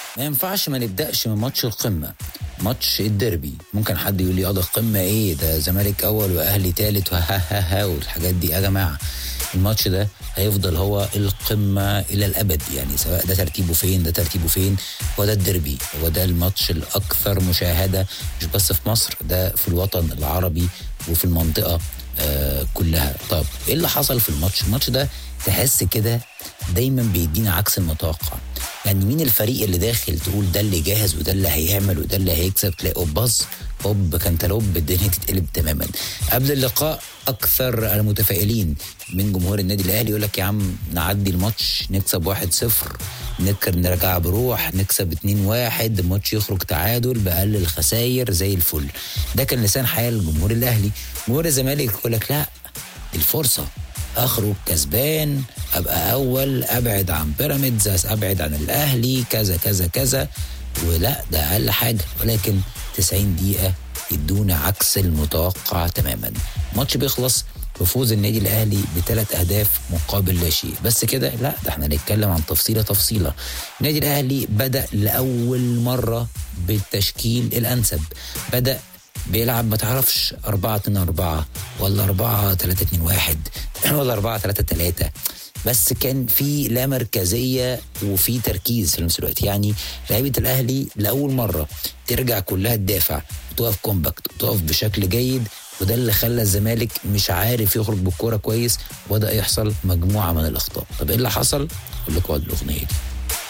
ما ينفعش ما نبداش من ماتش القمه ماتش الديربي ممكن حد يقول لي اه ده القمه ايه ده زمالك اول واهلي تالت وها ها ها والحاجات دي يا جماعه الماتش ده هيفضل هو القمه الى الابد يعني سواء ده ترتيبه فين ده ترتيبه فين هو ده الديربي هو ده الماتش الاكثر مشاهده مش بس في مصر ده في الوطن العربي وفي المنطقه آه كلها طب ايه اللي حصل في الماتش الماتش ده تحس كده دايما بيدينا عكس المتوقع يعني مين الفريق اللي داخل تقول ده اللي جاهز وده اللي هيعمل وده اللي هيكسب تلاقي باص هوب كانتالوب الدنيا تتقلب تماما قبل اللقاء اكثر المتفائلين من جمهور النادي الاهلي يقول لك يا عم نعدي الماتش نكسب 1-0 نكر نرجع بروح نكسب 2-1 الماتش يخرج تعادل باقل الخساير زي الفل ده كان لسان حال جمهور الاهلي جمهور الزمالك يقول لك لا الفرصه اخرج كسبان ابقى اول ابعد عن بيراميدز ابعد عن الاهلي كذا كذا كذا ولا ده اقل حاجه ولكن 90 دقيقه يدونا عكس المتوقع تماما ماتش بيخلص بفوز النادي الاهلي بثلاث اهداف مقابل لا شيء بس كده لا ده احنا هنتكلم عن تفصيله تفصيله النادي الاهلي بدا لاول مره بالتشكيل الانسب بدا بيلعب ما تعرفش 4 2 4 ولا 4 3 2 1 ولا 4 3 3 بس كان في لا مركزيه وفي تركيز في نفس الوقت يعني لعيبه الاهلي لاول مره ترجع كلها تدافع وتقف كومباكت وتقف بشكل جيد وده اللي خلى الزمالك مش عارف يخرج بالكوره كويس وبدا يحصل مجموعه من الاخطاء طب ايه اللي حصل؟ اقول لكم الاغنيه دي